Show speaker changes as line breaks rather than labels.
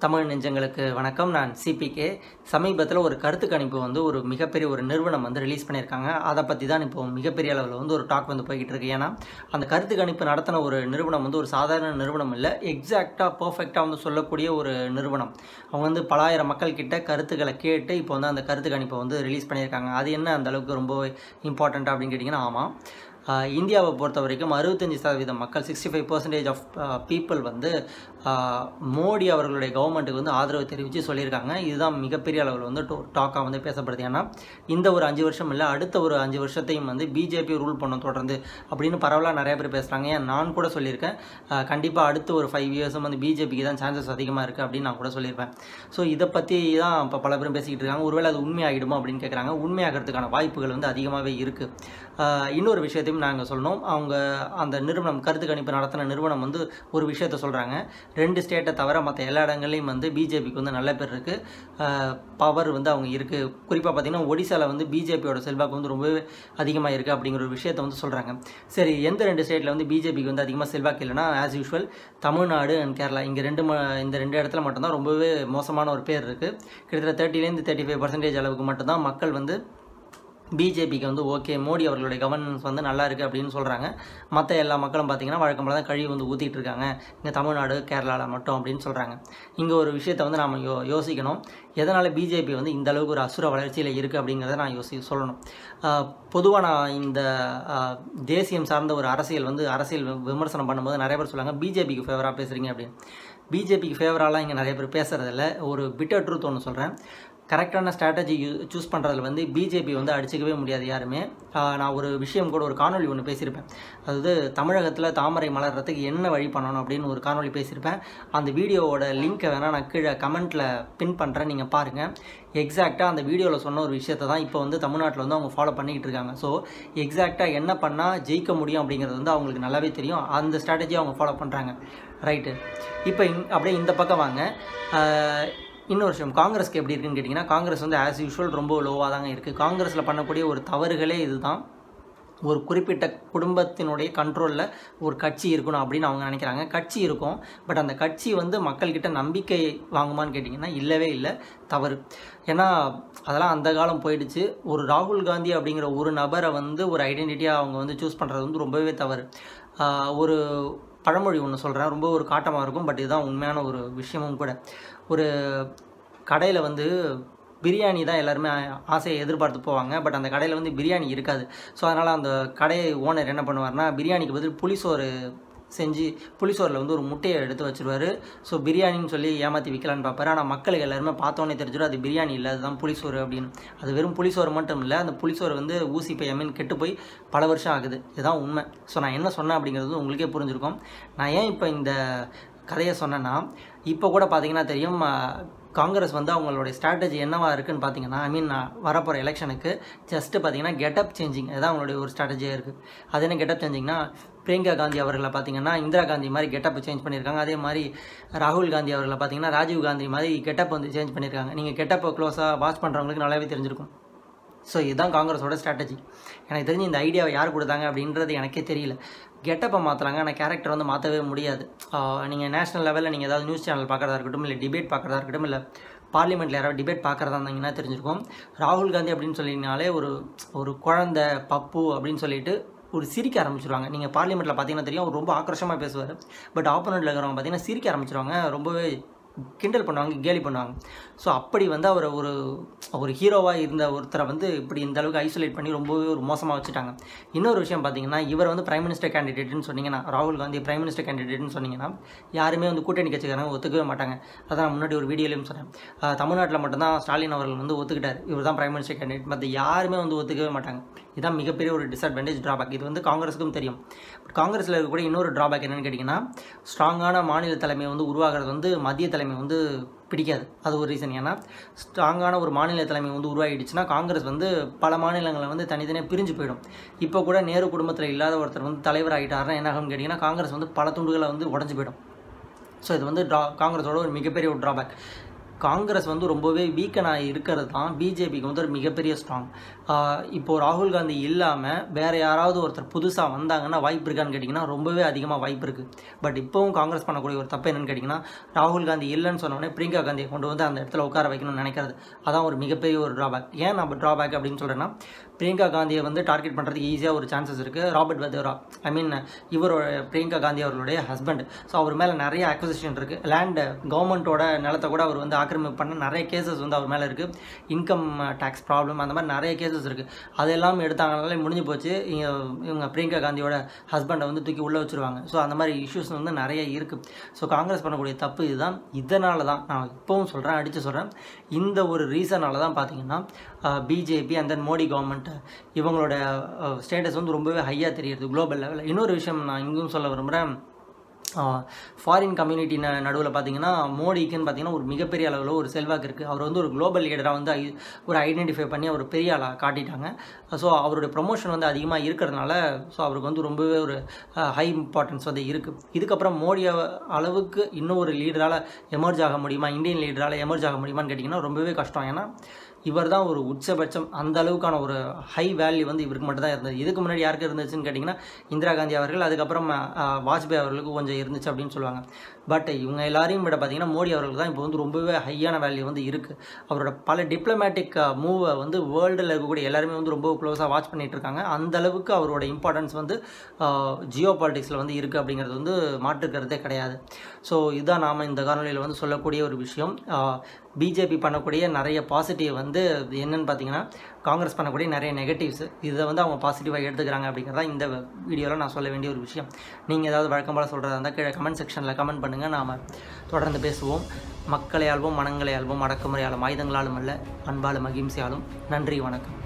தமிழ் நெஞ்சங்களுக்கு வணக்கம் நான் சிபிகே சமீபத்தில் ஒரு கருத்து கணிப்பு வந்து ஒரு மிகப்பெரிய ஒரு நிறுவனம் வந்து ரிலீஸ் பண்ணியிருக்காங்க அதை பற்றி தான் இப்போ மிகப்பெரிய அளவில் வந்து ஒரு டாக் வந்து போய்கிட்டு இருக்கு ஏன்னா அந்த கருத்து கணிப்பு நடத்தின ஒரு நிறுவனம் வந்து ஒரு சாதாரண நிறுவனம் இல்லை எக்ஸாக்டாக பர்ஃபெக்டாக வந்து சொல்லக்கூடிய ஒரு நிறுவனம் அவங்க வந்து பலாயிரம் மக்கள் கிட்ட கருத்துக்களை கேட்டு இப்போ வந்து அந்த கருத்து கணிப்பை வந்து ரிலீஸ் பண்ணியிருக்காங்க அது என்ன அந்த அளவுக்கு ரொம்ப இம்பார்ட்டண்ட் அப்படின்னு கேட்டிங்கன்னா ஆமாம் ஆஹ் இந்தியாவை பொறுத்த வரைக்கும் அறுபத்தஞ்சி சதவீதம் மக்கள் sixty five percentage of people வந்து ஆஹ் மோடி அவர்களுடைய கவர்மெண்ட்டுக்கு வந்து ஆதரவு தெரிவித்து சொல்லியிருக்காங்க இதுதான் மிகப்பெரிய அளவில் வந்து டாக்காக வந்து பேசப்படுது ஏன்னா இந்த ஒரு அஞ்சு வருஷம் இல்லை அடுத்த ஒரு அஞ்சு வருஷத்தையும் வந்து பிஜேபி ரூல் பண்ணும் தொடர்ந்து அப்படின்னு பரவலாக நிறைய பேர் பேசுகிறாங்க ஏன் நான் கூட சொல்லியிருக்கேன் கண்டிப்பாக அடுத்த ஒரு ஃபைவ் இயர்ஸும் வந்து பிஜேபிக்கு தான் சான்சஸ் அதிகமாக இருக்குது அப்படின்னு நான் கூட சொல்லியிருப்பேன் ஸோ இதை பற்றி தான் இப்போ பல பேரும் பேசிக்கிட்டு இருக்காங்க ஒருவேளை அது உண்மையாகிடுமா அப்படின்னு கேட்குறாங்க உண்மையாகிறதுக்கான வாய்ப்புகள் வந்து அதிகமாகவே இருக்குது இன்னொரு விஷயத்தையும் நாங்கள் சொல்லணும் அவங்க அந்த நிறுவனம் கருத்து கணிப்பு நடத்தின நிறுவனம் வந்து ஒரு விஷயத்த சொல்கிறாங்க ரெண்டு ஸ்டேட்டை தவிர மற்ற எல்லா இடங்கள்லையும் வந்து பிஜேபிக்கு வந்து நல்ல பேர் இருக்குது பவர் வந்து அவங்க இருக்குது குறிப்பாக பார்த்தீங்கன்னா ஒடிசாவில் வந்து பிஜேபியோட செல்வாக்கு வந்து ரொம்பவே அதிகமாக இருக்குது அப்படிங்கிற ஒரு விஷயத்த வந்து சொல்கிறாங்க சரி எந்த ரெண்டு ஸ்டேட்டில் வந்து பிஜேபிக்கு வந்து அதிகமாக செல்வாக்கு இல்லைன்னா as usual Tamil Nadu and Kerala இங்கே ரெண்டு ம இந்த ரெண்டு இடத்துல மட்டும்தான் ரொம்பவே மோசமான ஒரு பேர் இருக்குது கிட்டத்தட்ட தேர்ட்டிலேருந்து தேர்ட்டி ஃபைவ் பர்சன்டேஜ் அளவுக்கு மட்டும்தான் மக்கள் வந்து பிஜேபிக்கு வந்து ஓகே மோடி அவர்களுடைய கவர்னன்ஸ் வந்து நல்லா இருக்குது அப்படின்னு சொல்கிறாங்க மற்ற எல்லா மக்களும் பார்த்திங்கன்னா வழக்கம் போல தான் கழிவு வந்து ஊற்றிட்டு இருக்காங்க இங்கே தமிழ்நாடு கேரளாவில் மட்டும் அப்படின்னு சொல்கிறாங்க இங்கே ஒரு விஷயத்தை வந்து நாம் யோ யோசிக்கணும் எதனால் பிஜேபி வந்து இந்த அளவுக்கு ஒரு அசுர வளர்ச்சியில் இருக்குது அப்படிங்கிறத நான் யோசி சொல்லணும் பொதுவாக நான் இந்த தேசியம் சார்ந்த ஒரு அரசியல் வந்து அரசியல் விமர்சனம் பண்ணும்போது நிறைய பேர் சொல்லுவாங்க பிஜேபிக்கு ஃபேவராக பேசுகிறீங்க அப்படின்னு பிஜேபிக்கு ஃபேவராலாம் இங்கே நிறைய பேர் பேசுகிறதில்ல ஒரு பிட்டர் ட்ரூத் ஒன்று சொல்கிறேன் கரெக்டான ஸ்ட்ராட்டஜி யூ சூஸ் பண்ணுறதுல வந்து பிஜேபி வந்து அடிச்சிக்கவே முடியாது யாருமே நான் ஒரு விஷயம் கூட ஒரு காணொலி ஒன்று பேசியிருப்பேன் அதாவது தமிழகத்தில் தாமரை மலர்றதுக்கு என்ன வழி பண்ணணும் அப்படின்னு ஒரு காணொலி பேசியிருப்பேன் அந்த வீடியோவோட லிங்க்கை வேணால் நான் கீழே கமெண்ட்டில் பின் பண்ணுறேன் நீங்கள் பாருங்கள் எக்ஸாக்டாக அந்த வீடியோவில் சொன்ன ஒரு விஷயத்தை தான் இப்போ வந்து தமிழ்நாட்டில் வந்து அவங்க ஃபாலோ பண்ணிக்கிட்டு இருக்காங்க ஸோ எக்ஸாக்டாக என்ன பண்ணால் ஜெயிக்க முடியும் அப்படிங்கிறது வந்து அவங்களுக்கு நல்லாவே தெரியும் அந்த ஸ்ட்ராட்டஜி அவங்க ஃபாலோ பண்ணுறாங்க ரைட்டு இப்போ இங் அப்படியே இந்த பக்கம் வாங்க இன்னொரு விஷயம் காங்கிரஸ்க்கு எப்படி இருக்குன்னு கேட்டிங்கன்னா காங்கிரஸ் வந்து ஆஸ் யூஷுவல் ரொம்ப லோவாக தாங்க இருக்குது காங்கிரஸில் பண்ணக்கூடிய ஒரு தவறுகளே இதுதான் ஒரு குறிப்பிட்ட குடும்பத்தினுடைய கண்ட்ரோலில் ஒரு கட்சி இருக்கணும் அப்படின்னு அவங்க நினைக்கிறாங்க கட்சி இருக்கும் பட் அந்த கட்சி வந்து மக்கள்கிட்ட நம்பிக்கை வாங்குமான்னு கேட்டிங்கன்னா இல்லவே இல்லை தவறு ஏன்னா அதெல்லாம் அந்த காலம் போயிடுச்சு ஒரு ராகுல் காந்தி அப்படிங்கிற ஒரு நபரை வந்து ஒரு ஐடென்டிட்டியாக அவங்க வந்து சூஸ் பண்ணுறது வந்து ரொம்பவே தவறு ஒரு பழமொழி ஒன்று சொல்கிறேன் ரொம்ப ஒரு காட்டமாக இருக்கும் பட் இதுதான் உண்மையான ஒரு விஷயமும் கூட ஒரு கடையில் வந்து பிரியாணி தான் எல்லாருமே ஆசையை எதிர்பார்த்து போவாங்க பட் அந்த கடையில் வந்து பிரியாணி இருக்காது ஸோ அதனால் அந்த கடை ஓனர் என்ன பண்ணுவார்னா பிரியாணிக்கு பதில் புளிசோறு செஞ்சு புளிசோரில் வந்து ஒரு முட்டையை எடுத்து வச்சுருவார் ஸோ பிரியாணின்னு சொல்லி ஏமாற்றி விற்கலான்னு பார்ப்பாரு ஆனால் மக்களுக்கு எல்லாருமே பார்த்தோன்னே தெரிஞ்சிடும் அது பிரியாணி இல்லை அதுதான் புளிசோறு அப்படின்னு அது வெறும் புளிசோறு மட்டும் இல்லை அந்த புளிசோறு வந்து ஊசி போய் மீன் கெட்டு போய் பல வருஷம் ஆகுது இதுதான் உண்மை ஸோ நான் என்ன சொன்னேன் அப்படிங்கிறது உங்களுக்கே புரிஞ்சிருக்கும் நான் ஏன் இப்போ இந்த கதையை சொன்னேன்னா இப்போ கூட பார்த்தீங்கன்னா தெரியும் காங்கிரஸ் வந்து அவங்களுடைய ஸ்ட்ராட்டஜி என்னவா இருக்குன்னு பார்த்தீங்கன்னா ஐ மீன் வரப்போகிற எலெக்ஷனுக்கு ஜஸ்ட்டு பார்த்தீங்கன்னா கெட்டப் சேஞ்சிங் அதுதான் அவங்களுடைய ஒரு ஸ்ட்ராட்டஜியாக இருக்குது அது என்ன கெட்டப் சேஞ்சிங்னா பிரியங்கா காந்தி அவர்களை பார்த்தீங்கன்னா இந்திரா காந்தி மாதிரி கெட்டப் சேஞ்ச் பண்ணியிருக்காங்க அதே மாதிரி ராகுல் காந்தி அவர்களை பார்த்தீங்கன்னா ராஜீவ் காந்தி மாதிரி கெட்டப் வந்து சேஞ்ச் பண்ணியிருக்காங்க நீங்கள் கெட்டப்பை க்ளோஸாக வாட்ச் பண்ணுறவங்களுக்கு நல்லாவே தெரிஞ்சிருக்கும் ஸோ இதுதான் காங்கிரஸோட ஸ்ட்ராட்டஜி எனக்கு தெரிஞ்சு இந்த ஐடியாவை யார் கொடுத்தாங்க அப்படின்றது எனக்கே தெரியல கெட்டப்பை மாற்றலாங்க ஆனால் கேரக்டர் வந்து மாற்றவே முடியாது நீங்கள் நேஷனல் லெவலில் நீங்கள் ஏதாவது நியூஸ் சேனல் பார்க்குறதா இருக்கட்டும் இல்லை டிபேட் பார்க்குறதா இருக்கட்டும் இல்லை பார்லிமெண்ட்டில் யாராவது டிபேட் பார்க்குறதா இருந்தீங்கன்னா தெரிஞ்சிருக்கும் ராகுல் காந்தி அப்படின்னு சொல்லினாலே ஒரு ஒரு குழந்தை பப்பு அப்படின்னு சொல்லிட்டு ஒரு சிரிக்க ஆரம்பிச்சிருவாங்க நீங்கள் பார்லிமெண்ட்டில் பார்த்தீங்கன்னா தெரியும் அவர் ரொம்ப ஆக்ரோஷமாக பேசுவார் பட் ஆப்போனண்ட்டில் இருக்கிறவங்க பார்த்தீங்கன்னா சிரிக்க ஆரம்பிச்சிருவாங்க ரொம்பவே கிண்டல் பண்ணுவாங்க கேலி பண்ணுவாங்க ஸோ அப்படி வந்து அவர் ஒரு ஒரு ஹீரோவாக இருந்த ஒருத்தரை வந்து இப்படி இந்த அளவுக்கு ஐசோலேட் பண்ணி ரொம்பவே ஒரு மோசமாக வச்சுட்டாங்க இன்னொரு விஷயம் பார்த்தீங்கன்னா இவர் வந்து பிரைம் மினிஸ்டர் கேண்டிடேட்னு சொன்னீங்கன்னா ராகுல் காந்தி பிரைம் மினிஸ்டர் கேண்டிடேட்னு சொன்னீங்கன்னா யாருமே வந்து கூட்டணி கட்சிக்காரங்க ஒத்துக்கவே மாட்டாங்க அதான் நான் முன்னாடி ஒரு வீடியோலையும் சொன்னேன் தமிழ்நாட்டில் மட்டும்தான் ஸ்டாலின் அவர்கள் வந்து ஒத்துக்கிட்டார் இவர் தான் பிரைம் மினிஸ்டர் கேண்டிடேட் மற்ற யாருமே வந்து ஒத்துக்கவே மாட்டாங்க இதுதான் மிகப்பெரிய ஒரு டிஸ்அட்வான்டேஜ் ட்ராபேக் இது வந்து காங்கிரஸுக்கும் தெரியும் பட் காங்கிரஸில் இருக்கக்கூடிய இன்னொரு ட்ராபேக் என்னென்னு கேட்டிங்கன்னா ஸ்ட்ராங்கான மாநில தலைமை வந்து உருவாகிறது வந்து மத்திய தலைமை வந்து பிடிக்காது அது ஒரு ரீசன் ஏன்னா ஸ்ட்ராங்கான ஒரு மாநில தலைமை வந்து உருவாகிடுச்சுன்னா காங்கிரஸ் வந்து பல மாநிலங்களை வந்து தனித்தனியாக பிரிஞ்சு போயிடும் இப்போ கூட நேரு குடும்பத்தில் இல்லாத ஒருத்தர் வந்து தலைவர் ஆகிட்டாருன்னா என்ன ஆகும்னு கேட்டிங்கன்னா காங்கிரஸ் வந்து பல துண்டுகளை வந்து உடஞ்சி போயிடும் ஸோ இது வந்து ட்ரா காங்கிரஸோட ஒரு மிகப்பெரிய ஒரு ட்ராபேக் காங்கிரஸ் வந்து ரொம்பவே வீக்கனாக இருக்கிறது தான் பிஜேபிக்கு வந்து ஒரு மிகப்பெரிய ஸ்ட்ராங் இப்போது ராகுல் காந்தி இல்லாமல் வேறு யாராவது ஒருத்தர் புதுசாக வந்தாங்கன்னா வாய்ப்பு இருக்கான்னு கேட்டிங்கன்னா ரொம்பவே அதிகமாக வாய்ப்பு இருக்குது பட் இப்போவும் காங்கிரஸ் பண்ணக்கூடிய ஒரு தப்பு என்னன்னு கேட்டிங்கன்னா ராகுல் காந்தி இல்லைன்னு சொன்னோடனே பிரியங்கா காந்தியை கொண்டு வந்து அந்த இடத்துல உட்கார வைக்கணும்னு நினைக்கிறது அதான் ஒரு மிகப்பெரிய ஒரு ட்ராபேக் ஏன் நம்ம ட்ராபேக் அப்படின்னு சொல்கிறேன்னா பிரியங்கா காந்தியை வந்து டார்கெட் பண்ணுறதுக்கு ஈஸியாக ஒரு சான்சஸ் இருக்குது ராபர்ட் வதேரா ஐ மீன் இவரோட பிரியங்கா காந்தி அவர்களுடைய ஹஸ்பண்ட் ஸோ அவர் மேலே நிறைய அக்வசிஷன் இருக்குது லேண்டு கவர்மெண்ட்டோட நிலத்தை கூட அவர் வந்து ஆக்கிரமிப்பு பண்ண நிறைய கேசஸ் வந்து அவர் மேலே இருக்குது இன்கம் டேக்ஸ் ப்ராப்ளம் அந்த மாதிரி நிறைய கேசஸ் இருக்குது அதெல்லாம் எடுத்தாங்கனாலே முடிஞ்சு போச்சு இங்க இவங்க பிரியங்கா காந்தியோட ஹஸ்பண்டை வந்து தூக்கி உள்ளே வச்சுருவாங்க ஸோ அந்த மாதிரி இஷ்யூஸ் வந்து நிறைய இருக்குது ஸோ காங்கிரஸ் பண்ணக்கூடிய தப்பு இதுதான் இதனால தான் நான் இப்போவும் சொல்கிறேன் அடித்து சொல்கிறேன் இந்த ஒரு ரீசனால தான் பார்த்தீங்கன்னா BJP and then Modi government இவங்களோட ஸ்டேட்டஸ் வந்து ரொம்பவே ஹையாக தெரியுது குளோபல் லெவலில் இன்னொரு விஷயம் நான் இங்கேயும் சொல்ல விரும்புகிறேன் ஃபாரின் கம்யூனிட்டி ந நடுவில் பார்த்தீங்கன்னா மோடிக்குன்னு பார்த்தீங்கன்னா ஒரு மிகப்பெரிய அளவில் ஒரு செல்வாக்கு இருக்குது அவர் வந்து ஒரு குளோபல் லீடராக வந்து ஐ- ஒரு ஐடென்டிஃபை பண்ணி அவர் பெரிய ஆளாக காட்டிட்டாங்க ஸோ அவருடைய ப்ரொமோஷன் வந்து அதிகமாக இருக்கிறதுனால ஸோ அவருக்கு வந்து ரொம்பவே ஒரு ஹை இம்பார்ட்டன்ஸ் வந்து இருக்குது இதுக்கப்புறம் மோடி அவ- அளவுக்கு இன்னும் ஒரு லீடரால் எமர்ஜ் ஆக முடியுமா இந்தியன் லீடரால் எமர்ஜ் ஆக முடியுமான்னு கேட்டிங்கன்னா ரொம்பவே கஷ்டம் ஏன்னா இவர் தான் ஒரு உச்சபட்சம் அந்த அளவுக்கான ஒரு ஹை வேல்யூ வந்து இவருக்கு மட்டும் தான் இருந்தது இதுக்கு முன்னாடி யாருக்கு இருந்துச்சுன்னு கேட்டிங்கன்னா இந்திரா காந்தி அவர்கள் அதுக்கப்புறம் அஹ், வாஜ்பாய் அவர்களுக்கு கொஞ்சம் இருந்துச்சு அப்படின்னு சொல்லுவாங்க பட் இவங்க எல்லாரையும் விட பார்த்தீங்கன்னா மோடி அவர்களுக்கு தான் இப்போ வந்து ரொம்பவே ஹையான வேல்யூ வந்து இருக்குது அவரோட பல டிப்ளமேட்டிக் மூவை வந்து வேர்ல்டில் இருக்கக்கூடிய எல்லாருமே வந்து ரொம்ப க்ளோஸாக வாட்ச் பண்ணிட்டு இருக்காங்க அந்த அளவுக்கு அவரோட இம்பார்ட்டன்ஸ் வந்து ஜியோ பாலிட்டிக்ஸில் வந்து இருக்குது அப்படிங்கிறது வந்து மாற்றுக்கிறதே கிடையாது ஸோ இதுதான் நாம் இந்த காணொலியில் வந்து சொல்லக்கூடிய ஒரு விஷயம் பிஜேபி பண்ணக்கூடிய நிறைய பாசிட்டிவ் வந்து என்னன்னு பார்த்தீங்கன்னா காங்கிரஸ் பண்ணக்கூடிய நிறைய நெகட்டிவ்ஸ் இதை வந்து அவங்க பாசிட்டிவாக எடுத்துக்கிறாங்க அப்படிங்கிறதா இந்த வீடியோவில் நான் சொல்ல வேண்டிய ஒரு விஷயம் நீங்கள் ஏதாவது வழக்கம் போல சொல்கிறதா இருந்தால் கீழே கமெண்ட் செக்ஷனில் கமெண்ட் பண்ணுங்கள் நாம் தொடர்ந்து பேசுவோம் மக்களை ஆள்வோம் மனங்களை ஆள்வோம் அடக்குமுறையாலும் ஆயுதங்களாலும் அல்ல அன்பாலும் அகிம்சையாலும் நன்றி வணக்கம்